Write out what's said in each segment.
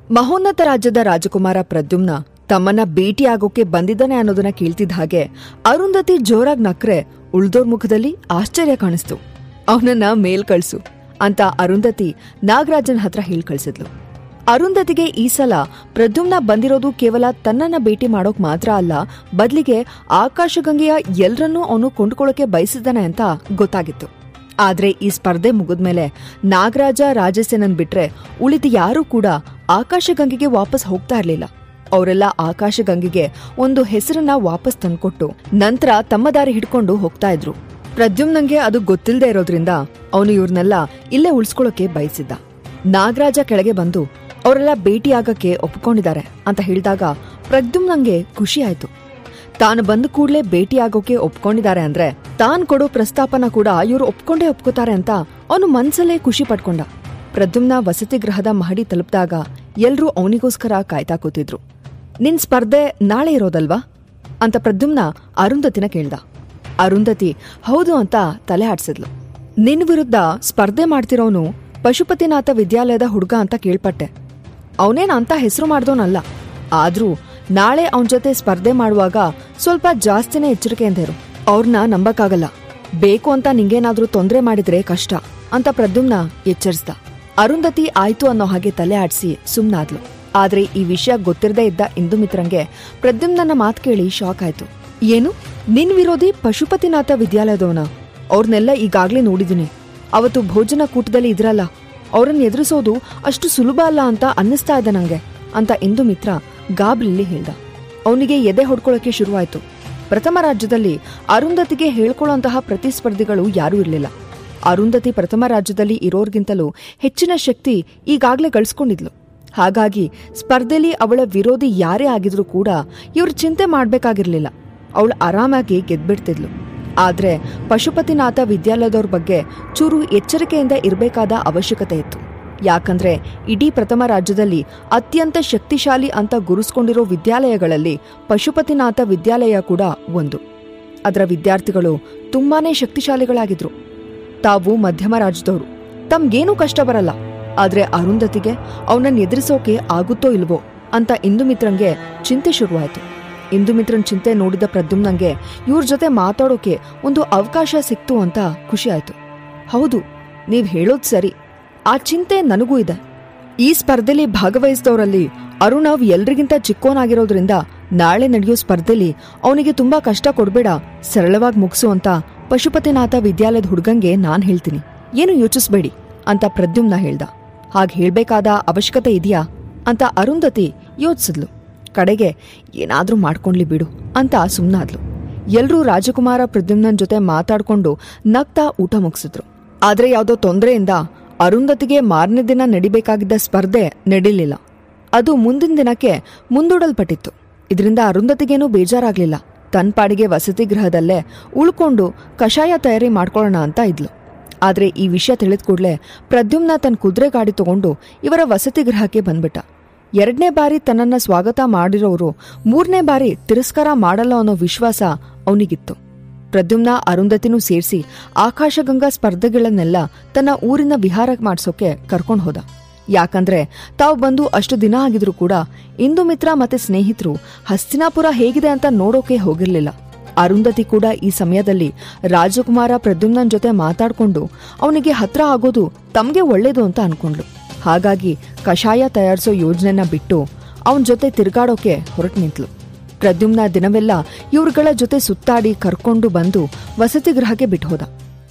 ಮಹೋನ್ನತ ರಾಜ್ಯದ ರಾಜಕುಮಾರ ಪ್ರದ್ಯುಮ್ನ ತಮ್ಮನ್ನ ಭೇಟಿಯಾಗೋಕೆ ಬಂದಿದ್ದಾನೆ ಅನ್ನೋದನ್ನ ಕೇಳ್ತಿದ್ದ ಹಾಗೆ ಅರುಂಧತಿ ಜೋರಾಗಿ ನಕ್ರೆ ಉಳ್ದೋರ್ ಮುಖದಲ್ಲಿ ಆಶ್ಚರ್ಯ ಕಾಣಿಸ್ತು ಅವನನ್ನ ಮೇಲ್ ಕಳ್ಸು ಅಂತ ಅರುಂಧತಿ ನಾಗರಾಜನ್ ಹತ್ರ ಹೇಳ್ ಕಳ್ಸಿದ್ಲು ಅರುಂಧತಿಗೆ ಈ ಸಲ ಪ್ರದ್ಯುಮ್ನ ಬಂದಿರೋದು ಕೇವಲ ತನ್ನನ್ನ ಭೇಟಿ ಮಾಡೋಕ್ ಮಾತ್ರ ಅಲ್ಲ ಬದ್ಲಿಗೆ ಆಕಾಶಗಂಗೆಯ ಎಲ್ರನ್ನೂ ಅವನು ಕೊಂಡ್ಕೊಳ್ಳೋಕೆ ಬಯಸಿದ್ದಾನೆ ಅಂತ ಗೊತ್ತಾಗಿತ್ತು ಆದ್ರೆ ಈ ಸ್ಪರ್ಧೆ ಮುಗಿದ್ಮೇಲೆ ನಾಗರಾಜ ರಾಜಸೇನನ್ ಬಿಟ್ರೆ ಉಳಿದ ಯಾರೂ ಕೂಡ ಆಕಾಶಗಂಗೆಗೆ ವಾಪಸ್ ಹೋಗ್ತಾ ಇರ್ಲಿಲ್ಲ ಅವರೆಲ್ಲ ಆಕಾಶಗಂಗೆಗೆ ಒಂದು ಹೆಸರನ್ನ ವಾಪಸ್ ತಂದ್ಕೊಟ್ಟು ನಂತರ ತಮ್ಮ ದಾರಿ ಹಿಡ್ಕೊಂಡು ಹೋಗ್ತಾ ಇದ್ರು ಪ್ರದ್ಯುಮ್ನಂಗೆ ಅದು ಗೊತ್ತಿಲ್ಲದೆ ಇರೋದ್ರಿಂದ ಅವನು ಇವ್ರನ್ನೆಲ್ಲ ಇಲ್ಲೇ ಉಳಿಸ್ಕೊಳ್ಳೋಕೆ ಬಯಸಿದ್ದ ನಾಗರಾಜ ಕೆಳಗೆ ಬಂದು ಅವರೆಲ್ಲ ಭೇಟಿಯಾಗಕ್ಕೆ ಒಪ್ಕೊಂಡಿದ್ದಾರೆ ಅಂತ ಹೇಳಿದಾಗ ಪ್ರದ್ಯುಮ್ನಂಗೆ ಖುಷಿ ಆಯ್ತು ತಾನು ಬಂದ ಕೂಡ್ಲೇ ಭೇಟಿಯಾಗೋಕೆ ಒಪ್ಕೊಂಡಿದ್ದಾರೆ ಅಂದ್ರೆ ತಾನ್ ಕೊಡೋ ಪ್ರಸ್ತಾಪನ ಕೂಡ ಇವ್ರು ಒಪ್ಕೊಂಡೇ ಒಪ್ಕೋತಾರೆ ಅಂತ ಅವನು ಮನ್ಸಲ್ಲೇ ಖುಷಿ ಪಡ್ಕೊಂಡ ಪ್ರದ್ಯುಮ್ನ ವಸತಿ ಗೃಹದ ಮಹಡಿ ತಲುಪಿದಾಗ ಎಲ್ರೂ ಅವನಿಗೋಸ್ಕರ ಕಾಯ್ತಾ ಕೂತಿದ್ರು ನಿನ್ ಸ್ಪರ್ಧೆ ನಾಳೆ ಇರೋದಲ್ವಾ ಅಂತ ಪ್ರದ್ಯುಮ್ನ ಅರುಂಧತಿನ ಕೇಳ್ದ ಅರುಂಧತಿ ಹೌದು ಅಂತ ತಲೆ ಆಡ್ಸಿದ್ಲು ನಿನ್ ವಿರುದ್ಧ ಸ್ಪರ್ಧೆ ಮಾಡ್ತಿರೋನು ಪಶುಪತಿನಾಥ ವಿದ್ಯಾಲಯದ ಹುಡುಗ ಅಂತ ಕೇಳ್ಪಟ್ಟೆ ಅವನೇನ್ ಅಂತ ಹೆಸರು ಮಾಡ್ದೋನಲ್ಲ ಆದ್ರೂ ನಾಳೆ ಅವನ ಜೊತೆ ಸ್ಪರ್ಧೆ ಮಾಡುವಾಗ ಸ್ವಲ್ಪ ಜಾಸ್ತಿನೇ ಎಚ್ಚರಿಕೆಯಿಂದ ಇರು ಅವ್ರನ್ನ ನಂಬಕ್ಕಾಗಲ್ಲ ಬೇಕು ಅಂತ ನಿಂಗೇನಾದ್ರೂ ತೊಂದರೆ ಮಾಡಿದ್ರೆ ಕಷ್ಟ ಅಂತ ಪ್ರದ್ಯುಮ್ನ ಎಚ್ಚರಿಸ್ದ ಅರುಂಧತಿ ಆಯ್ತು ಅನ್ನೋ ಹಾಗೆ ತಲೆ ಆಡ್ಸಿ ಸುಮ್ನಾದ್ಲು ಆದ್ರೆ ಈ ವಿಷಯ ಗೊತ್ತಿರದೇ ಇದ್ದ ಇಂದುಮಿತ್ರಂಗೆ ಪ್ರದ್ಯುಮ್ನನ್ನ ಮಾತು ಕೇಳಿ ಶಾಕ್ ಆಯ್ತು ಏನು ನಿನ್ ವಿರೋಧಿ ಪಶುಪತಿನಾಥ ವಿದ್ಯಾಲಯದವನ ಅವ್ರನ್ನೆಲ್ಲ ಈಗಾಗ್ಲೇ ನೋಡಿದೀನಿ ಅವತ್ತು ಭೋಜನ ಕೂಟದಲ್ಲಿ ಇದ್ರಲ್ಲ ಅವ್ರನ್ನ ಎದುರಿಸೋದು ಅಷ್ಟು ಸುಲಭ ಅಲ್ಲ ಅಂತ ಅನ್ನಿಸ್ತಾ ಇದೆ ನಂಗೆ ಅಂತ ಇಂದು ಮಿತ್ರ ಗಾಬ್ರಿಲಿ ಹೇಳ್ದ ಅವನಿಗೆ ಎದೆ ಹೊಡ್ಕೊಳ್ಳೋಕೆ ಶುರುವಾಯ್ತು ಪ್ರಥಮ ರಾಜ್ಯದಲ್ಲಿ ಅರುಂಧತಿಗೆ ಹೇಳ್ಕೊಳ್ಳೋಂತಹ ಪ್ರತಿಸ್ಪರ್ಧಿಗಳು ಯಾರೂ ಇರಲಿಲ್ಲ ಅರುಂಧತಿ ಪ್ರಥಮ ರಾಜ್ಯದಲ್ಲಿ ಇರೋರ್ಗಿಂತಲೂ ಹೆಚ್ಚಿನ ಶಕ್ತಿ ಈಗಾಗ್ಲೇ ಗಳಿಸ್ಕೊಂಡಿದ್ಲು ಹಾಗಾಗಿ ಸ್ಪರ್ಧೆಲಿ ಅವಳ ವಿರೋಧಿ ಯಾರೇ ಆಗಿದ್ರೂ ಕೂಡ ಇವ್ರು ಚಿಂತೆ ಮಾಡ್ಬೇಕಾಗಿರ್ಲಿಲ್ಲ ಅವಳು ಆರಾಮಾಗಿ ಗೆದ್ಬಿಡ್ತಿದ್ಲು ಆದ್ರೆ ಪಶುಪತಿನಾಥ ವಿದ್ಯಾಲಯದವ್ರ ಬಗ್ಗೆ ಚೂರು ಎಚ್ಚರಿಕೆಯಿಂದ ಇರಬೇಕಾದ ಅವಶ್ಯಕತೆ ಇತ್ತು ಯಾಕಂದ್ರೆ ಇಡೀ ಪ್ರಥಮ ರಾಜ್ಯದಲ್ಲಿ ಅತ್ಯಂತ ಶಕ್ತಿಶಾಲಿ ಅಂತ ಗುರುಸ್ಕೊಂಡಿರೋ ವಿದ್ಯಾಲಯಗಳಲ್ಲಿ ಪಶುಪತಿನಾಥ ವಿದ್ಯಾಲಯ ಕೂಡ ಒಂದು ಅದರ ವಿದ್ಯಾರ್ಥಿಗಳು ತುಂಬಾನೇ ಶಕ್ತಿಶಾಲಿಗಳಾಗಿದ್ರು ತಾವು ಮಧ್ಯಮ ರಾಜ್ಯದವರು ತಮ್ಗೇನೂ ಕಷ್ಟ ಬರಲ್ಲ ಆದ್ರೆ ಅರುಂಧತಿಗೆ ಅವನನ್ನ ಎದುರಿಸೋಕೆ ಆಗುತ್ತೋ ಇಲ್ವೋ ಅಂತ ಇಂದುಮಿತ್ರಂಗೆ ಚಿಂತೆ ಶುರುವಾಯ್ತು ಇಂದುಮಿತ್ರನ್ ಚಿಂತೆ ನೋಡಿದ ಪ್ರದ್ಯುಮ್ನಂಗೆ ಇವ್ರ ಜೊತೆ ಮಾತಾಡೋಕೆ ಒಂದು ಅವಕಾಶ ಸಿಕ್ತು ಅಂತ ಖುಷಿ ಆಯ್ತು ಹೌದು ನೀವ್ ಹೇಳೋದ್ ಸರಿ ಆ ಚಿಂತೆ ನನಗೂ ಇದೆ ಈ ಸ್ಪರ್ಧೆಲಿ ಭಾಗವಹಿಸಿದವರಲ್ಲಿ ಅರುಣವ್ ಎಲ್ರಿಗಿಂತ ಚಿಕ್ಕೋನಾಗಿರೋದ್ರಿಂದ ನಾಳೆ ನಡೆಯೋ ಸ್ಪರ್ಧೆಲಿ ಅವನಿಗೆ ತುಂಬಾ ಕಷ್ಟ ಕೊಡ್ಬೇಡ ಸರಳವಾಗಿ ಮುಗಿಸು ಅಂತ ಪಶುಪತಿನಾಥ ವಿದ್ಯಾಲಯದ ಹುಡ್ಗಂಗೆ ನಾನ್ ಹೇಳ್ತೀನಿ ಏನು ಯೋಚಿಸ್ಬೇಡಿ ಅಂತ ಪ್ರದ್ಯುಮ್ನ ಹೇಳ್ದ ಹಾಗ್ ಹೇಳ್ಬೇಕಾದ ಅವಶ್ಯಕತೆ ಇದೆಯಾ ಅಂತ ಅರುಂಧತಿ ಯೋಚಿಸಿದ್ಲು ಕಡೆಗೆ ಏನಾದ್ರೂ ಮಾಡ್ಕೊಂಡ್ಲಿ ಬಿಡು ಅಂತ ಸುಮ್ನಾದ್ಲು ಎಲ್ರೂ ರಾಜಕುಮಾರ ಪ್ರದ್ಯುಮ್ನನ್ ಜೊತೆ ಮಾತಾಡ್ಕೊಂಡು ನಗ್ತಾ ಊಟ ಮುಗಿಸಿದ್ರು ಆದ್ರೆ ಯಾವ್ದೋ ತೊಂದರೆಯಿಂದ ಅರುಂಧತಿಗೆ ಮಾರನೇ ದಿನ ನಡಿಬೇಕಾಗಿದ್ದ ಸ್ಪರ್ಧೆ ನಡಿಲಿಲ್ಲ ಅದು ಮುಂದಿನ ದಿನಕ್ಕೆ ಮುಂದೂಡಲ್ಪಟ್ಟಿತ್ತು ಇದರಿಂದ ಅರುಂಧತಿಗೇನೂ ಬೇಜಾರಾಗ್ಲಿಲ್ಲ ತನ್ ಪಾಡಿಗೆ ವಸತಿ ಗೃಹದಲ್ಲೇ ಉಳ್ಕೊಂಡು ಕಷಾಯ ತಯಾರಿ ಮಾಡ್ಕೊಳ್ಳೋಣ ಅಂತ ಇದ್ಲು ಆದ್ರೆ ಈ ವಿಷಯ ತಿಳಿದ ಕೂಡ್ಲೆ ಪ್ರದ್ಯುಮ್ನ ತನ್ನ ಕುದುರೆ ಗಾಡಿ ತಗೊಂಡು ಇವರ ವಸತಿ ಗೃಹಕ್ಕೆ ಬಂದ್ಬಿಟ್ಟ ಎರಡನೇ ಬಾರಿ ತನ್ನನ್ನ ಸ್ವಾಗತ ಮಾಡಿರೋರು ಮೂರನೇ ಬಾರಿ ತಿರಸ್ಕಾರ ಮಾಡಲ್ಲ ಅನ್ನೋ ವಿಶ್ವಾಸ ಅವನಿಗಿತ್ತು ಪ್ರದ್ಯುಮ್ನ ಅರುಂಧತಿನೂ ಸೇರಿಸಿ ಆಕಾಶಗಂಗಾ ಸ್ಪರ್ಧೆಗಳನ್ನೆಲ್ಲ ತನ್ನ ಊರಿನ ವಿಹಾರ ಮಾಡ್ಸೋಕೆ ಕರ್ಕೊಂಡ್ ಹೋದ ಯಾಕಂದ್ರೆ ತಾವು ಬಂದು ಅಷ್ಟು ದಿನ ಆಗಿದ್ರು ಕೂಡ ಇಂದು ಮಿತ್ರ ಮತ್ತೆ ಸ್ನೇಹಿತರು ಹಸ್ತಿನಾಪುರ ಹೇಗಿದೆ ಅಂತ ನೋಡೋಕೆ ಹೋಗಿರ್ಲಿಲ್ಲ ಅರುಂಧತಿ ಕೂಡ ಈ ಸಮಯದಲ್ಲಿ ರಾಜಕುಮಾರ ಪ್ರದ್ಯುಮ್ನನ್ ಜೊತೆ ಮಾತಾಡ್ಕೊಂಡು ಅವನಿಗೆ ಹತ್ರ ಆಗೋದು ತಮ್ಗೆ ಒಳ್ಳೇದು ಅಂತ ಅನ್ಕೊಂಡ್ಲು ಹಾಗಾಗಿ ಕಷಾಯ ತಯಾರಿಸೋ ಯೋಜನೆನ ಬಿಟ್ಟು ಅವನ್ ಜೊತೆ ತಿರ್ಗಾಡೋಕೆ ಹೊರಟು ನಿಂತ್ಲು ಪ್ರದ್ಯುಮ್ನ ದಿನವೆಲ್ಲ ಇವ್ರುಗಳ ಜೊತೆ ಸುತ್ತಾಡಿ ಕರ್ಕೊಂಡು ಬಂದು ವಸತಿ ಗೃಹಕ್ಕೆ ಬಿಟ್ಟು ಹೋದ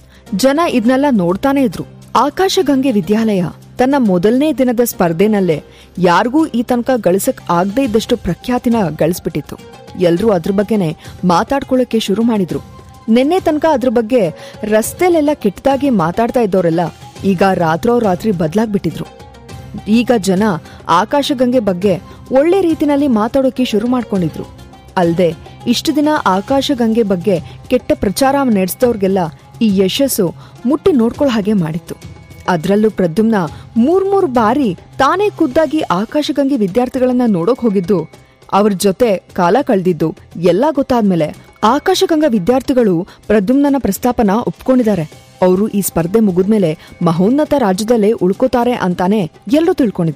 ಜನ ಇದನ್ನೆಲ್ಲ ನೋಡ್ತಾನೆ ಇದ್ರು ಆಕಾಶಗಂಗೆ ವಿದ್ಯಾಲಯ ತನ್ನ ಮೊದಲನೇ ದಿನದ ಸ್ಪರ್ಧೆನಲ್ಲೇ ಯಾರಿಗೂ ಈ ತನಕ ಗಳಿಸಕ್ ಆಗದೇ ಇದ್ದಷ್ಟು ಪ್ರಖ್ಯಾತಿನ ಗಳಿಸ್ಬಿಟ್ಟಿತ್ತು ಎಲ್ರೂ ಅದ್ರ ಬಗ್ಗೆನೆ ಮಾತಾಡ್ಕೊಳ್ಳೋಕೆ ಶುರು ಮಾಡಿದ್ರು ನಿನ್ನೆ ತನಕ ಅದ್ರ ಬಗ್ಗೆ ರಸ್ತೆಲೆಲ್ಲ ಕೆಟ್ಟದಾಗಿ ಮಾತಾಡ್ತಾ ಇದ್ದವರೆಲ್ಲ ಈಗ ರಾತ್ರೋ ರಾತ್ರಿ ಬದ್ಲಾಗ್ಬಿಟ್ಟಿದ್ರು ಈಗ ಜನ ಆಕಾಶಗಂಗೆ ಬಗ್ಗೆ ಒಳ್ಳೆ ರೀತಿನಲ್ಲಿ ಮಾತಾಡೋಕೆ ಶುರು ಮಾಡ್ಕೊಂಡಿದ್ರು ಅಲ್ದೆ ಇಷ್ಟು ದಿನ ಆಕಾಶಗಂಗೆ ಬಗ್ಗೆ ಕೆಟ್ಟ ಪ್ರಚಾರ ನಡೆಸಿದವ್ರಿಗೆಲ್ಲ ಈ ಯಶಸ್ಸು ಮುಟ್ಟಿ ನೋಡ್ಕೊಳ್ಳೋ ಹಾಗೆ ಮಾಡಿತ್ತು ಅದ್ರಲ್ಲೂ ಪ್ರದ್ಯುಮ್ನ ಮೂರ್ಮೂರ್ ಬಾರಿ ತಾನೇ ಖುದ್ದಾಗಿ ಆಕಾಶಗಂಗೆ ವಿದ್ಯಾರ್ಥಿಗಳನ್ನ ನೋಡೋಕ್ ಹೋಗಿದ್ದು ಅವ್ರ ಜೊತೆ ಕಾಲ ಕಳೆದಿದ್ದು ಎಲ್ಲ ಗೊತ್ತಾದ್ಮೇಲೆ ಆಕಾಶಗಂಗಾ ವಿದ್ಯಾರ್ಥಿಗಳು ಪ್ರದ್ಯುಮ್ನನ ಪ್ರಸ್ತಾಪನ ಒಪ್ಕೊಂಡಿದ್ದಾರೆ ಅವರು ಈ ಸ್ಪರ್ಧೆ ಮುಗಿದ್ಮೇಲೆ ಮಹೋನ್ನತ ರಾಜ್ಯದಲ್ಲೇ ಉಳ್ಕೋತಾರೆ ಅಂತಾನೆ ಎಲ್ಲರೂ ತಿಳ್ಕೊಂಡಿದ್ರು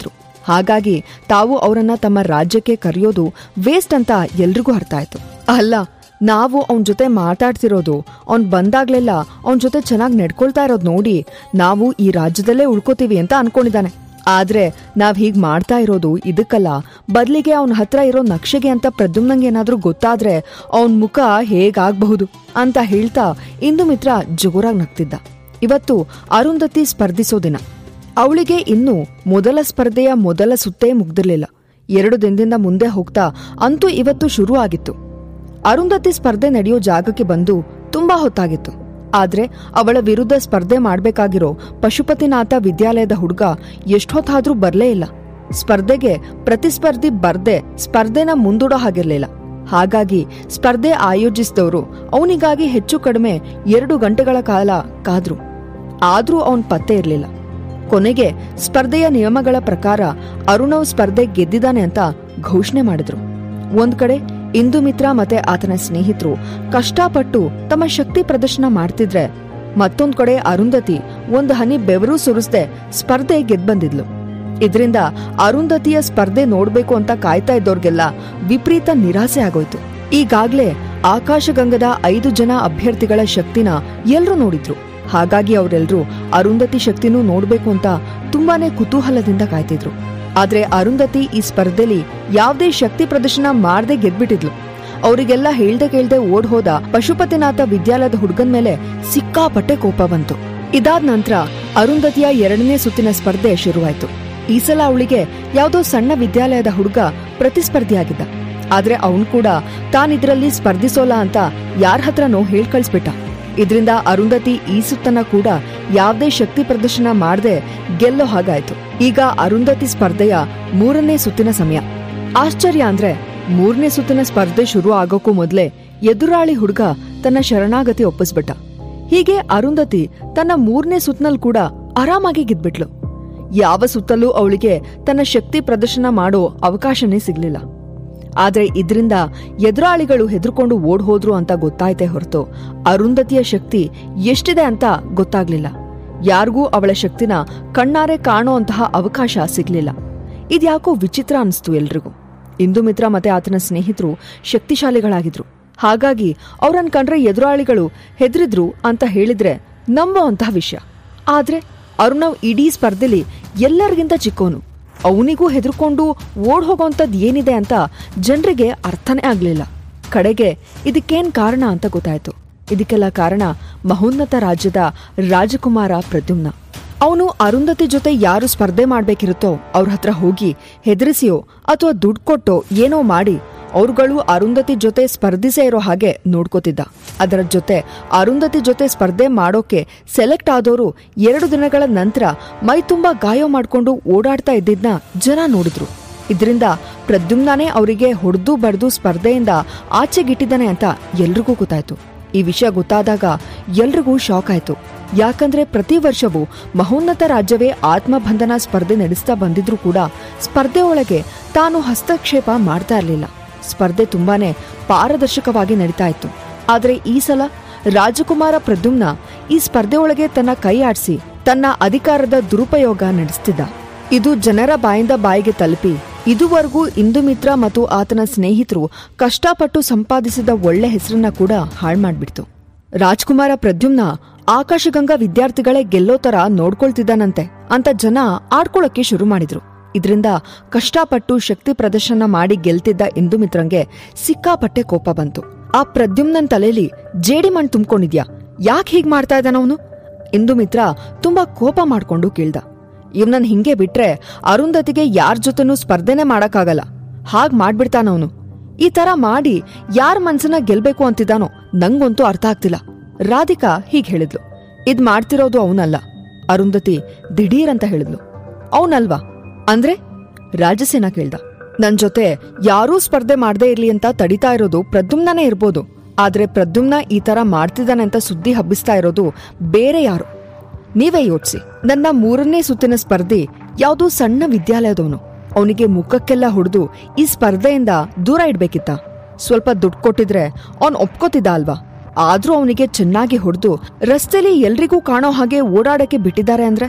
ಹಾಗಾಗಿ ತಾವು ಅವರನ್ನ ತಮ್ಮ ರಾಜ್ಯಕ್ಕೆ ಕರೆಯೋದು ವೇಸ್ಟ್ ಅಂತ ಎಲ್ರಿಗೂ ಅರ್ಥ ಆಯ್ತು ಅಲ್ಲ ನಾವು ಅವನ ಜೊತೆ ಮಾತಾಡ್ತಿರೋದು ಅವ್ನ್ ಬಂದಾಗ್ಲೆಲ್ಲ ಅವನ ಜೊತೆ ಚೆನ್ನಾಗಿ ನಡ್ಕೊಳ್ತಾ ಇರೋದು ನೋಡಿ ನಾವು ಈ ರಾಜ್ಯದಲ್ಲೇ ಉಳ್ಕೋತೀವಿ ಅಂತ ಅನ್ಕೊಂಡಿದ್ದಾನೆ ಆದ್ರೆ ನಾವ್ ಹೀಗ್ ಮಾಡ್ತಾ ಇರೋದು ಇದಕ್ಕಲ್ಲ ಬದ್ಲಿಗೆ ಅವನ ಹತ್ರ ಇರೋ ನಕ್ಷೆಗೆ ಅಂತ ಪ್ರದ್ಯುಮ್ನಂಗೆ ಏನಾದ್ರೂ ಗೊತ್ತಾದ್ರೆ ಅವನ್ ಮುಖ ಹೇಗಾಗಬಹುದು ಅಂತ ಹೇಳ್ತಾ ಇಂದು ಮಿತ್ರ ಜೋರಾಗಿ ನಗ್ತಿದ್ದ ಇವತ್ತು ಅರುಂಧತಿ ಸ್ಪರ್ಧಿಸೋ ದಿನ ಅವಳಿಗೆ ಇನ್ನು ಮೊದಲ ಸ್ಪರ್ಧೆಯ ಮೊದಲ ಸುತ್ತೇ ಮುಗ್ದಿರ್ಲಿಲ್ಲ ಎರಡು ದಿನದಿಂದ ಮುಂದೆ ಹೋಗ್ತಾ ಅಂತೂ ಇವತ್ತು ಶುರು ಆಗಿತ್ತು ಅರುಂಧತಿ ಸ್ಪರ್ಧೆ ನಡೆಯೋ ಜಾಗಕ್ಕೆ ಬಂದು ತುಂಬಾ ಹೊತ್ತಾಗಿತ್ತು ಆದ್ರೆ ಅವಳ ವಿರುದ್ಧ ಸ್ಪರ್ಧೆ ಮಾಡ್ಬೇಕಾಗಿರೋ ಪಶುಪತಿನಾಥ ವಿದ್ಯಾಲಯದ ಹುಡುಗ ಎಷ್ಟೊತ್ತಾದ್ರೂ ಬರ್ಲೇ ಇಲ್ಲ ಸ್ಪರ್ಧೆಗೆ ಪ್ರತಿಸ್ಪರ್ಧಿ ಬರ್ದೆ ಸ್ಪರ್ಧೆನ ಮುಂದೂಡೋ ಹಾಗಿರ್ಲಿಲ್ಲ ಹಾಗಾಗಿ ಸ್ಪರ್ಧೆ ಆಯೋಜಿಸಿದವರು ಅವನಿಗಾಗಿ ಹೆಚ್ಚು ಕಡಿಮೆ ಎರಡು ಗಂಟೆಗಳ ಕಾಲ ಕಾದ್ರು ಆದ್ರೂ ಅವನ್ ಪತ್ತೆ ಇರ್ಲಿಲ್ಲ ಕೊನೆಗೆ ಸ್ಪರ್ಧೆಯ ನಿಯಮಗಳ ಪ್ರಕಾರ ಅರುಣವ್ ಸ್ಪರ್ಧೆ ಗೆದ್ದಿದ್ದಾನೆ ಅಂತ ಘೋಷಣೆ ಮಾಡಿದ್ರು ಒಂದ್ ಕಡೆ ಇಂದು ಮಿತ್ರ ಮತ್ತೆ ಆತನ ಸ್ನೇಹಿತರು ಕಷ್ಟಪಟ್ಟು ತಮ್ಮ ಶಕ್ತಿ ಪ್ರದರ್ಶನ ಮಾಡ್ತಿದ್ರೆ ಮತ್ತೊಂದ್ ಕಡೆ ಅರುಂಧತಿ ಒಂದ್ ಹನಿ ಬೆವರು ಸುರಿಸ್ದೆ ಸ್ಪರ್ಧೆ ಗೆದ್ ಬಂದಿದ್ಲು ಇದರಿಂದ ಅರುಂಧತಿಯ ಸ್ಪರ್ಧೆ ನೋಡ್ಬೇಕು ಅಂತ ಕಾಯ್ತಾ ಇದ್ದೋರ್ಗೆಲ್ಲ ವಿಪರೀತ ನಿರಾಸೆ ಆಗೋಯ್ತು ಈಗಾಗ್ಲೇ ಆಕಾಶಗಂಗದ ಐದು ಜನ ಅಭ್ಯರ್ಥಿಗಳ ಶಕ್ತಿನ ಎಲ್ರೂ ನೋಡಿದ್ರು ಹಾಗಾಗಿ ಅವರೆಲ್ಲರೂ ಅರುಂಧತಿ ಶಕ್ತಿನೂ ನೋಡ್ಬೇಕು ಅಂತ ತುಂಬಾನೇ ಕುತೂಹಲದಿಂದ ಕಾಯ್ತಿದ್ರು ಆದ್ರೆ ಅರುಂಧತಿ ಈ ಸ್ಪರ್ಧೆಲಿ ಯಾವ್ದೇ ಶಕ್ತಿ ಪ್ರದರ್ಶನ ಮಾಡದೆ ಗೆದ್ಬಿಟ್ಟಿದ್ಲು ಅವರಿಗೆಲ್ಲ ಹೇಳ್ದೆ ಕೇಳ್ದೆ ಓಡ್ ಹೋದ ಪಶುಪತಿನಾಥ ವಿದ್ಯಾಲಯದ ಹುಡುಗನ್ ಮೇಲೆ ಸಿಕ್ಕಾಪಟ್ಟೆ ಕೋಪ ಬಂತು ಇದಾದ ನಂತರ ಅರುಂಧತಿಯ ಎರಡನೇ ಸುತ್ತಿನ ಸ್ಪರ್ಧೆ ಶುರುವಾಯ್ತು ಈ ಸಲ ಅವಳಿಗೆ ಯಾವ್ದೋ ಸಣ್ಣ ವಿದ್ಯಾಲಯದ ಹುಡುಗ ಪ್ರತಿಸ್ಪರ್ಧಿಯಾಗಿದ್ದ ಆದ್ರೆ ಅವನ್ ಕೂಡ ತಾನಿದ್ರಲ್ಲಿ ಸ್ಪರ್ಧಿಸೋಲ್ಲ ಅಂತ ಯಾರ ಹತ್ರನೋ ಹೇಳ್ ಕಳ್ಸ್ಬಿಟ್ಟ ಇದ್ರಿಂದ ಅರುಂಧತಿ ಈ ಸುತ್ತನ ಕೂಡ ಯಾವ್ದೇ ಶಕ್ತಿ ಪ್ರದರ್ಶನ ಮಾಡದೆ ಗೆಲ್ಲೋ ಹಾಗಾಯ್ತು ಈಗ ಅರುಂಧತಿ ಸ್ಪರ್ಧೆಯ ಮೂರನೇ ಸುತ್ತಿನ ಸಮಯ ಆಶ್ಚರ್ಯ ಅಂದ್ರೆ ಮೂರನೇ ಸುತ್ತಿನ ಸ್ಪರ್ಧೆ ಶುರು ಆಗೋಕ್ಕೂ ಮೊದ್ಲೇ ಎದುರಾಳಿ ಹುಡುಗ ತನ್ನ ಶರಣಾಗತಿ ಒಪ್ಪಿಸ್ಬಿಟ್ಟ ಹೀಗೆ ಅರುಂಧತಿ ತನ್ನ ಮೂರನೇ ಸುತ್ನಲ್ ಕೂಡ ಆರಾಮಾಗಿ ಗೆದ್ಬಿಟ್ಲು ಯಾವ ಸುತ್ತಲೂ ಅವಳಿಗೆ ತನ್ನ ಶಕ್ತಿ ಪ್ರದರ್ಶನ ಮಾಡೋ ಅವಕಾಶನೇ ಸಿಗ್ಲಿಲ್ಲ ಆದ್ರೆ ಇದ್ರಿಂದ ಎದುರಾಳಿಗಳು ಹೆದರ್ಕೊಂಡು ಓಡ್ ಹೋದ್ರು ಅಂತ ಗೊತ್ತಾಯ್ತೆ ಹೊರತು ಅರುಂಧತಿಯ ಶಕ್ತಿ ಎಷ್ಟಿದೆ ಅಂತ ಗೊತ್ತಾಗ್ಲಿಲ್ಲ ಯಾರಿಗೂ ಅವಳ ಶಕ್ತಿನ ಕಣ್ಣಾರೆ ಕಾಣೋ ಅಂತಹ ಅವಕಾಶ ಸಿಗ್ಲಿಲ್ಲ ಇದ್ಯಾಕೋ ವಿಚಿತ್ರ ಅನ್ಸ್ತು ಎಲ್ರಿಗೂ ಇಂದು ಮಿತ್ರ ಮತ್ತೆ ಆತನ ಸ್ನೇಹಿತರು ಶಕ್ತಿಶಾಲಿಗಳಾಗಿದ್ರು ಹಾಗಾಗಿ ಅವ್ರನ್ ಕಂಡ್ರೆ ಎದುರಾಳಿಗಳು ಹೆದರಿದ್ರು ಅಂತ ಹೇಳಿದ್ರೆ ನಂಬೋ ಅಂತಹ ವಿಷಯ ಆದ್ರೆ ಅರುಣವ್ ಇಡೀ ಸ್ಪರ್ಧೆಲಿ ಎಲ್ಲರಿಗಿಂತ ಚಿಕ್ಕೋನು ಅವನಿಗೂ ಹೆದರ್ಕೊಂಡು ಓಡ್ ಹೋಗೋಂಥದ್ ಏನಿದೆ ಅಂತ ಜನರಿಗೆ ಅರ್ಥನೇ ಆಗ್ಲಿಲ್ಲ ಕಡೆಗೆ ಇದಕ್ಕೇನ್ ಕಾರಣ ಅಂತ ಗೊತ್ತಾಯ್ತು ಇದಕ್ಕೆಲ್ಲ ಕಾರಣ ಮಹೋನ್ನತ ರಾಜ್ಯದ ರಾಜಕುಮಾರ ಪ್ರದ್ಯುಮ್ನ ಅವನು ಅರುಂಧತಿ ಜೊತೆ ಯಾರು ಸ್ಪರ್ಧೆ ಮಾಡ್ಬೇಕಿರುತ್ತೋ ಅವ್ರ ಹತ್ರ ಹೋಗಿ ಹೆದರಿಸಿಯೋ ಅಥವಾ ದುಡ್ಡು ಕೊಟ್ಟೋ ಏನೋ ಮಾಡಿ ಅವ್ರುಗಳು ಅರುಂಧತಿ ಜೊತೆ ಸ್ಪರ್ಧಿಸೇ ಇರೋ ಹಾಗೆ ನೋಡ್ಕೋತಿದ್ದ ಅದರ ಜೊತೆ ಅರುಂಧತಿ ಜೊತೆ ಸ್ಪರ್ಧೆ ಮಾಡೋಕೆ ಸೆಲೆಕ್ಟ್ ಆದವರು ಎರಡು ದಿನಗಳ ನಂತರ ಮೈ ತುಂಬಾ ಗಾಯ ಮಾಡ್ಕೊಂಡು ಓಡಾಡ್ತಾ ಇದ್ದಿದ್ನ ಜನ ನೋಡಿದ್ರು ಇದರಿಂದ ಪ್ರದ್ಯುಮ್ನಾನೇ ಅವರಿಗೆ ಹೊಡೆದು ಬಡ್ದು ಸ್ಪರ್ಧೆಯಿಂದ ಆಚೆಗಿಟ್ಟಿದ್ದಾನೆ ಅಂತ ಎಲ್ರಿಗೂ ಗೊತ್ತಾಯ್ತು ಈ ವಿಷಯ ಗೊತ್ತಾದಾಗ ಎಲ್ರಿಗೂ ಶಾಕ್ ಆಯ್ತು ಯಾಕಂದ್ರೆ ಪ್ರತಿ ವರ್ಷವೂ ಮಹೋನ್ನತ ರಾಜ್ಯವೇ ಆತ್ಮಬಂಧನ ಸ್ಪರ್ಧೆ ನಡೆಸ್ತಾ ಬಂದಿದ್ರು ಕೂಡ ಸ್ಪರ್ಧೆ ಒಳಗೆ ತಾನು ಹಸ್ತಕ್ಷೇಪ ಮಾಡ್ತಾ ಇರಲಿಲ್ಲ ಸ್ಪರ್ಧೆ ತುಂಬಾನೇ ಪಾರದರ್ಶಕವಾಗಿ ನಡೀತಾ ಇತ್ತು ಆದ್ರೆ ಈ ಸಲ ರಾಜಕುಮಾರ ಪ್ರದ್ಯುಮ್ನ ಈ ಸ್ಪರ್ಧೆ ಒಳಗೆ ತನ್ನ ಕೈ ಆಡಿಸಿ ತನ್ನ ಅಧಿಕಾರದ ದುರುಪಯೋಗ ನಡೆಸ್ತಿದ್ದ ಇದು ಜನರ ಬಾಯಿಂದ ಬಾಯಿಗೆ ತಲುಪಿ ಇದುವರೆಗೂ ಇಂದು ಮಿತ್ರ ಮತ್ತು ಆತನ ಸ್ನೇಹಿತರು ಕಷ್ಟಪಟ್ಟು ಸಂಪಾದಿಸಿದ ಒಳ್ಳೆ ಹೆಸರನ್ನ ಕೂಡ ಹಾಳ್ ಮಾಡ್ಬಿಡ್ತು ರಾಜ್ಕುಮಾರ ಪ್ರದ್ಯುಮ್ನ ಆಕಾಶಗಂಗಾ ವಿದ್ಯಾರ್ಥಿಗಳೇ ಗೆಲ್ಲೋ ತರ ನೋಡ್ಕೊಳ್ತಿದ್ದಾನಂತೆ ಅಂತ ಜನ ಆಡ್ಕೊಳಕ್ಕೆ ಶುರು ಮಾಡಿದ್ರು ಇದರಿಂದ ಕಷ್ಟಪಟ್ಟು ಶಕ್ತಿ ಪ್ರದರ್ಶನ ಮಾಡಿ ಗೆಲ್ತಿದ್ದ ಇಂದು ಮಿತ್ರಂಗೆ ಸಿಕ್ಕಾಪಟ್ಟೆ ಕೋಪ ಬಂತು ಆ ಪ್ರದ್ಯುಮ್ನನ್ ತಲೆಲಿ ಜೇಡಿ ಮಣ್ ತುಂಬ್ಕೊಂಡಿದ್ಯಾ ಯಾಕೆ ಹೀಗ್ ಮಾಡ್ತಾ ಇದ್ದಾನವನು ಇಂದು ಮಿತ್ರ ತುಂಬಾ ಕೋಪ ಮಾಡ್ಕೊಂಡು ಕೇಳ್ದ ಇವ್ನನ್ ಹಿಂಗೆ ಬಿಟ್ರೆ ಅರುಂಧತಿಗೆ ಯಾರ್ ಜೊತೆನೂ ಸ್ಪರ್ಧೆನೆ ಮಾಡಕ್ಕಾಗಲ್ಲ ಹಾಗ್ ಮಾಡ್ಬಿಡ್ತಾನವನು ಈ ತರ ಮಾಡಿ ಯಾರ್ ಮನ್ಸನ್ನ ಗೆಲ್ಬೇಕು ಅಂತಿದ್ದಾನೋ ನಂಗಂತೂ ಅರ್ಥ ಆಗ್ತಿಲ್ಲ ರಾಧಿಕಾ ಹೀಗ್ ಹೇಳಿದ್ಲು ಇದ್ ಮಾಡ್ತಿರೋದು ಅವನಲ್ಲ ಅರುಂಧತಿ ದಿಢೀರ್ ಅಂತ ಹೇಳಿದ್ಲು ಅವನಲ್ವಾ ಅಂದ್ರೆ ರಾಜಸೇನ ಕೇಳ್ದ ನನ್ ಜೊತೆ ಯಾರೂ ಸ್ಪರ್ಧೆ ಮಾಡದೇ ಇರ್ಲಿ ಅಂತ ತಡಿತಾ ಇರೋದು ಪ್ರದ್ಯುಮ್ನನೇ ಇರ್ಬೋದು ಆದ್ರೆ ಪ್ರದ್ಯುಮ್ನ ಈ ತರ ಮಾಡ್ತಿದ್ದಾನೆ ಅಂತ ಸುದ್ದಿ ಹಬ್ಬಿಸ್ತಾ ಇರೋದು ಬೇರೆ ಯಾರು ನೀವೇ ಯೋಚಿಸಿ ನನ್ನ ಮೂರನೇ ಸುತ್ತಿನ ಸ್ಪರ್ಧಿ ಯಾವ್ದೋ ಸಣ್ಣ ವಿದ್ಯಾಲಯದವನು ಅವನಿಗೆ ಮುಖಕ್ಕೆಲ್ಲ ಹೊಡೆದು ಈ ಸ್ಪರ್ಧೆಯಿಂದ ದೂರ ಇಡ್ಬೇಕಿತ್ತ ಸ್ವಲ್ಪ ದುಡ್ಡು ಕೊಟ್ಟಿದ್ರೆ ಅವನ್ ಒಪ್ಕೋತಿದ್ದ ಅಲ್ವಾ ಆದ್ರೂ ಅವನಿಗೆ ಚೆನ್ನಾಗಿ ಹೊಡೆದು ರಸ್ತೆಲಿ ಎಲ್ರಿಗೂ ಕಾಣೋ ಹಾಗೆ ಓಡಾಡಕ್ಕೆ ಬಿಟ್ಟಿದ್ದಾರೆ ಅಂದ್ರೆ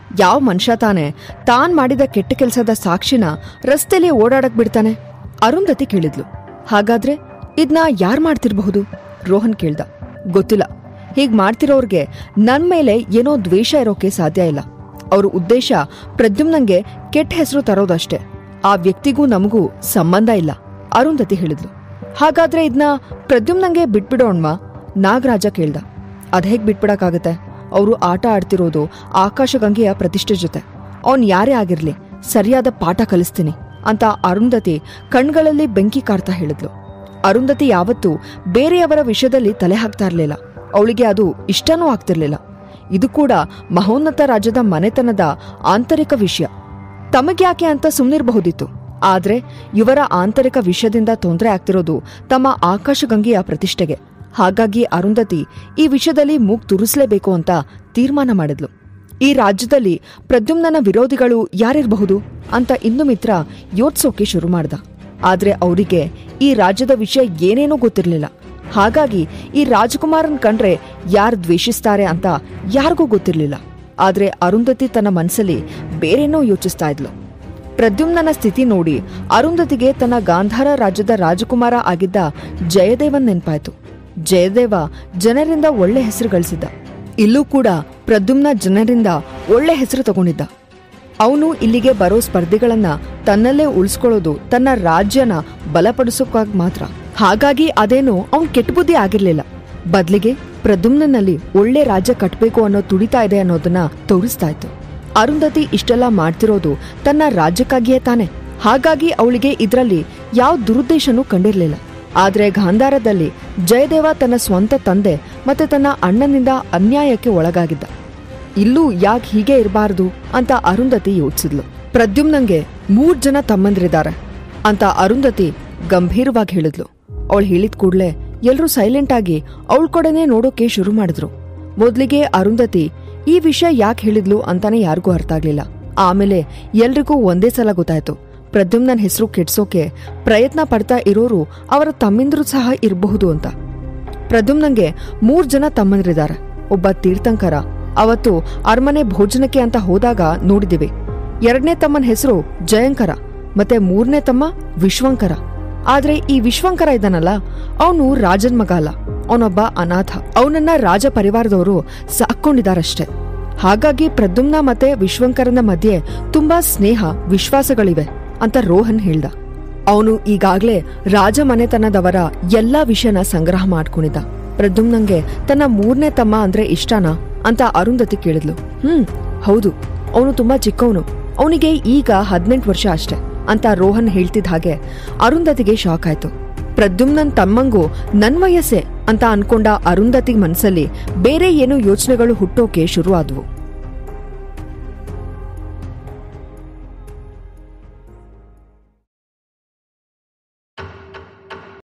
ಯಾವ ಮನುಷ್ಯ ತಾನೆ ತಾನ್ ಮಾಡಿದ ಕೆಟ್ಟ ಕೆಲಸದ ಸಾಕ್ಷಿನ ರಸ್ತೆಲಿ ಓಡಾಡಕ್ ಬಿಡ್ತಾನೆ ಅರುಂಧತಿ ಕೇಳಿದ್ಲು ಹಾಗಾದ್ರೆ ಇದ್ನ ಯಾರ್ ಮಾಡ್ತಿರ್ಬಹುದು ರೋಹನ್ ಕೇಳ್ದ ಗೊತ್ತಿಲ್ಲ ಹೀಗ್ ಮಾಡ್ತಿರೋರ್ಗೆ ನನ್ ಮೇಲೆ ಏನೋ ದ್ವೇಷ ಇರೋಕೆ ಸಾಧ್ಯ ಇಲ್ಲ ಅವ್ರ ಉದ್ದೇಶ ಪ್ರದ್ಯುಮ್ನಂಗೆ ಕೆಟ್ಟ ಹೆಸರು ತರೋದಷ್ಟೇ ಆ ವ್ಯಕ್ತಿಗೂ ನಮಗೂ ಸಂಬಂಧ ಇಲ್ಲ ಅರುಂಧತಿ ಹೇಳಿದ್ಲು ಹಾಗಾದ್ರೆ ಇದ್ನ ಪ್ರದ್ಯುಮ್ನಂಗೆ ಬಿಟ್ಬಿಡೋಣ್ವಾ ನಾಗರಾಜ ಕೇಳ್ದ ಅದ್ಹೇಗ್ ಬಿಟ್ಬಿಡಕ್ಕಾಗತ್ತೆ ಅವರು ಆಟ ಆಡ್ತಿರೋದು ಆಕಾಶಗಂಗೆಯ ಪ್ರತಿಷ್ಠೆ ಜೊತೆ ಅವನ್ ಯಾರೇ ಆಗಿರ್ಲಿ ಸರಿಯಾದ ಪಾಠ ಕಲಿಸ್ತೀನಿ ಅಂತ ಅರುಂಧತಿ ಕಣ್ಗಳಲ್ಲಿ ಬೆಂಕಿ ಕಾರ್ತಾ ಹೇಳಿದ್ಲು ಅರುಂಧತಿ ಯಾವತ್ತೂ ಬೇರೆಯವರ ವಿಷಯದಲ್ಲಿ ತಲೆ ಹಾಕ್ತಾ ಇರ್ಲಿಲ್ಲ ಅವಳಿಗೆ ಅದು ಇಷ್ಟನೂ ಆಗ್ತಿರ್ಲಿಲ್ಲ ಇದು ಕೂಡ ಮಹೋನ್ನತ ರಾಜ್ಯದ ಮನೆತನದ ಆಂತರಿಕ ವಿಷಯ ತಮಗ್ಯಾಕೆ ಅಂತ ಸುಮ್ನಿರಬಹುದಿತ್ತು ಆದ್ರೆ ಇವರ ಆಂತರಿಕ ವಿಷಯದಿಂದ ತೊಂದರೆ ಆಗ್ತಿರೋದು ತಮ್ಮ ಆಕಾಶಗಂಗೆಯ ಪ್ರತಿಷ್ಠೆಗೆ ಹಾಗಾಗಿ ಅರುಂಧತಿ ಈ ವಿಷಯದಲ್ಲಿ ಮೂಗ್ ತುರಿಸ್ಲೇಬೇಕು ಅಂತ ತೀರ್ಮಾನ ಮಾಡಿದ್ಲು ಈ ರಾಜ್ಯದಲ್ಲಿ ಪ್ರದ್ಯುಮ್ನನ ವಿರೋಧಿಗಳು ಯಾರಿರಬಹುದು ಅಂತ ಇಂದು ಮಿತ್ರ ಯೋಚ್ಸೋಕೆ ಶುರು ಮಾಡ್ದ ಆದ್ರೆ ಅವರಿಗೆ ಈ ರಾಜ್ಯದ ವಿಷಯ ಏನೇನೂ ಗೊತ್ತಿರ್ಲಿಲ್ಲ ಹಾಗಾಗಿ ಈ ರಾಜಕುಮಾರನ್ ಕಂಡ್ರೆ ಯಾರು ದ್ವೇಷಿಸ್ತಾರೆ ಅಂತ ಯಾರಿಗೂ ಗೊತ್ತಿರ್ಲಿಲ್ಲ ಆದ್ರೆ ಅರುಂಧತಿ ತನ್ನ ಮನ್ಸಲ್ಲಿ ಬೇರೇನೋ ಯೋಚಿಸ್ತಾ ಇದ್ಲು ಪ್ರದ್ಯುಮ್ನನ ಸ್ಥಿತಿ ನೋಡಿ ಅರುಂಧತಿಗೆ ತನ್ನ ಗಾಂಧಾರ ರಾಜ್ಯದ ರಾಜಕುಮಾರ ಆಗಿದ್ದ ಜಯದೇವನ್ ನೆನ್ಪಾಯ್ತು ಜಯದೇವ ಜನರಿಂದ ಒಳ್ಳೆ ಹೆಸರು ಗಳಿಸಿದ್ದ ಇಲ್ಲೂ ಕೂಡ ಪ್ರದ್ಯುಮ್ನ ಜನರಿಂದ ಒಳ್ಳೆ ಹೆಸರು ತಗೊಂಡಿದ್ದ ಅವನು ಇಲ್ಲಿಗೆ ಬರೋ ಸ್ಪರ್ಧಿಗಳನ್ನ ತನ್ನಲ್ಲೇ ಉಳಿಸ್ಕೊಳ್ಳೋದು ತನ್ನ ರಾಜ್ಯನ ಬಲಪಡಿಸೋಕ್ಕಾಗಿ ಮಾತ್ರ ಹಾಗಾಗಿ ಅದೇನು ಅವನ್ ಕೆಟ್ಟ ಬುದ್ಧಿ ಆಗಿರ್ಲಿಲ್ಲ ಬದ್ಲಿಗೆ ಪ್ರದ್ಯುಮ್ನಲ್ಲಿ ಒಳ್ಳೆ ರಾಜ್ಯ ಕಟ್ಬೇಕು ಅನ್ನೋ ತುಡಿತಾ ಇದೆ ಅನ್ನೋದನ್ನ ತೋರಿಸ್ತಾ ಇತ್ತು ಅರುಂಧತಿ ಇಷ್ಟೆಲ್ಲ ಮಾಡ್ತಿರೋದು ತನ್ನ ರಾಜ್ಯಕ್ಕಾಗಿಯೇ ತಾನೆ ಹಾಗಾಗಿ ಅವಳಿಗೆ ಇದ್ರಲ್ಲಿ ಯಾವ ದುರುದ್ದೇಶನೂ ಕಂಡಿರ್ಲಿಲ್ಲ ಆದ್ರೆ ಗಾಂಧಾರದಲ್ಲಿ ಜಯದೇವ ತನ್ನ ಸ್ವಂತ ತಂದೆ ಮತ್ತೆ ತನ್ನ ಅಣ್ಣನಿಂದ ಅನ್ಯಾಯಕ್ಕೆ ಒಳಗಾಗಿದ್ದ ಇಲ್ಲೂ ಯಾಕೆ ಹೀಗೆ ಇರಬಾರ್ದು ಅಂತ ಅರುಂಧತಿ ಯೋಚಿಸಿದ್ಲು ಪ್ರದ್ಯುಮ್ನಂಗೆ ಮೂರ್ ಜನ ತಮ್ಮಂದ್ರಿದ್ದಾರೆ ಅಂತ ಅರುಂಧತಿ ಗಂಭೀರವಾಗಿ ಹೇಳಿದ್ಲು ಅವಳು ಹೇಳಿದ ಕೂಡ್ಲೆ ಎಲ್ರೂ ಸೈಲೆಂಟ್ ಆಗಿ ಅವಳ ಕಡೆನೆ ನೋಡೋಕೆ ಶುರು ಮಾಡಿದ್ರು ಮೊದ್ಲಿಗೆ ಅರುಂಧತಿ ಈ ವಿಷಯ ಯಾಕೆ ಹೇಳಿದ್ಲು ಅಂತಾನೆ ಯಾರಿಗೂ ಅರ್ಥ ಆಗ್ಲಿಲ್ಲ ಆಮೇಲೆ ಎಲ್ರಿಗೂ ಒಂದೇ ಸಲ ಗೊತ್ತಾಯ್ತು ಪ್ರದ್ಯುಮ್ನನ್ ಹೆಸರು ಕೆಡ್ಸೋಕೆ ಪ್ರಯತ್ನ ಪಡ್ತಾ ಇರೋರು ಅವರ ತಮ್ಮಿಂದ್ರು ಸಹ ಇರಬಹುದು ಅಂತ ಪ್ರದ್ಯುಮ್ನಂಗೆ ಮೂರ್ ಜನ ತಮ್ಮಂದ್ರಿದ್ದಾರೆ ಒಬ್ಬ ತೀರ್ಥಂಕರ ಅವತ್ತು ಅರಮನೆ ಭೋಜನಕ್ಕೆ ಅಂತ ಹೋದಾಗ ನೋಡಿದಿವಿ ಎರಡನೇ ತಮ್ಮನ ಹೆಸರು ಜಯಂಕರ ಮತ್ತೆ ಮೂರನೇ ತಮ್ಮ ವಿಶ್ವಂಕರ ಆದ್ರೆ ಈ ವಿಶ್ವಂಕರ ಇದ್ದಾನಲ್ಲ ಅವನು ರಾಜನ್ ಮಗ ಅಲ್ಲ ಅವನೊಬ್ಬ ಅನಾಥ ಅವನನ್ನ ರಾಜ ಪರಿವಾರದವರು ಸಾಕೊಂಡಿದಾರಷ್ಟೇ ಹಾಗಾಗಿ ಪ್ರದ್ಯುಮ್ನ ಮತ್ತೆ ವಿಶ್ವಂಕರನ ಮಧ್ಯೆ ತುಂಬಾ ಸ್ನೇಹ ವಿಶ್ವಾಸಗಳಿವೆ ಅಂತ ರೋಹನ್ ಹೇಳ್ದ ಅವನು ಈಗಾಗ್ಲೇ ರಾಜ ಮನೆತನದವರ ಎಲ್ಲಾ ವಿಷಯನ ಸಂಗ್ರಹ ಮಾಡ್ಕೊಂಡಿದ್ದ ಪ್ರದ್ಯುಮ್ನಂಗೆ ತನ್ನ ಮೂರನೇ ತಮ್ಮ ಅಂದ್ರೆ ಇಷ್ಟನಾ ಅಂತ ಅರುಂಧತಿ ಕೇಳಿದ್ಲು ಹ್ಮ್ ಹೌದು ಅವನು ತುಂಬಾ ಚಿಕ್ಕವನು ಅವನಿಗೆ ಈಗ ಹದಿನೆಂಟು ವರ್ಷ ಅಷ್ಟೆ ಅಂತ ರೋಹನ್ ಹೇಳ್ತಿದ್ದ ಹಾಗೆ ಅರುಂಧತಿಗೆ ಶಾಕ್ ಆಯ್ತು ಪ್ರದ್ಯುಮ್ನನ್ ತಮ್ಮಂಗೂ ನನ್ ವಯಸ್ಸೇ ಅಂತ ಅನ್ಕೊಂಡ ಅರುಂಧತಿ ಮನ್ಸಲ್ಲಿ ಬೇರೆ ಏನೋ ಯೋಚನೆಗಳು ಹುಟ್ಟೋಕೆ ಶುರು ಆದ್ವು